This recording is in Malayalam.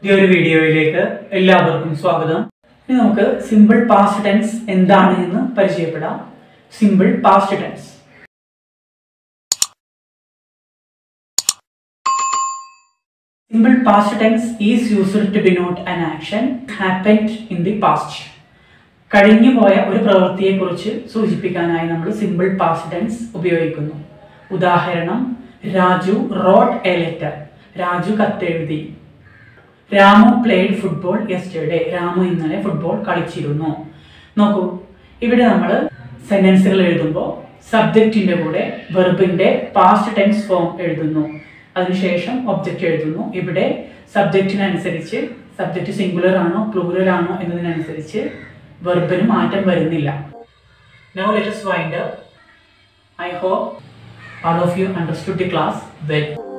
ഈ ഒരു വീഡിയോയിലേക്ക് എല്ലാവർക്കും സ്വാഗതം ഇനി നമുക്ക് സിമ്പിൾ പാസ്റ്റ് ടെൻസ് എന്താണ് എന്ന് പരിചയപ്പെടാം simple past tense simple past tense is used to denote an action happened in the past കഴിഞ്ഞുപോയ ഒരു പ്രവൃത്തിയെക്കുറിച്ച് സൂചിപ്പിക്കാനായി നമ്മൾ സിമ്പിൾ പാസ്റ്റ് ടെൻസ് ഉപയോഗിക്കുന്നു ഉദാഹരണം Raju wrote a letter Raju കത്തെഴുതി Ramu played football yesterday Ramu ഇന്നലെ ഫുട്ബോൾ കളിച്ചിരുന്നു നോക്കൂ ഇവിടെ നമ്മൾ സെന്റൻസുകൾ എഴുതുമ്പോൾ സബ്ജക്റ്റിന്റെ കൂടെ വെർബിന്റെ പാസ്റ്റ് ടെൻസ് ഫോം എഴുതുന്നു അതിനുശേഷം ഒബ്ജക്റ്റ് എഴുതുന്നു ഇവിടെ സബ്ജക്റ്റിനനുസരിച്ച് സബ്ജക്റ്റ് സിംഗുലർ ആണോ പ്ലൂറൽ ആണോ എന്നതിനനുസരിച്ച് വെർബിന് മാറ്റം വരുന്നില്ല Now let us wind up. I hope all of you understood the class well.